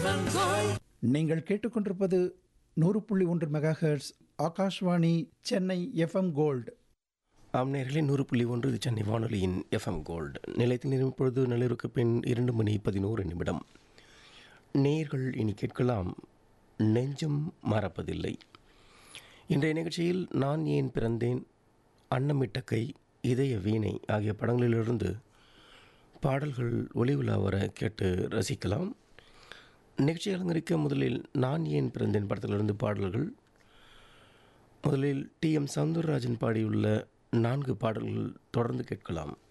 FM gold நீங்கள் கேட்டுக்கொண்டிருப்பது நூறு புள்ளி ஒன்று megahertz Akashvani Chennai FM gold ஆம் நேர்களே நூறு புள்ளி ஒன்று இது சென்னை வானொலியின் எஃப்எம் கோல்டு நிலையத்தில் நேரம் இப்பொழுது நள்ளிருக்கு பின் இரண்டு மணி பதினோரு நிமிடம் நேர்கள் இனி கேட்கலாம் நெஞ்சம் மறப்பதில்லை இன்றைய நிகழ்ச்சியில் நான் ஏன் பிறந்தேன் அன்னமிட்ட கை இதய வீணை ஆகிய படங்களிலிருந்து பாடல்கள் ஒளி உலா வர கேட்டு ரசிக்கலாம் நிகழ்ச்சி அலங்கரிக்க முதலில் நான் ஏன் பிறந்தேன் படத்திலிருந்து பாடல்கள் முதலில் டி எம் சவுந்தரராஜன் பாடியுள்ள நான்கு பாடல்கள் தொடர்ந்து கேட்கலாம்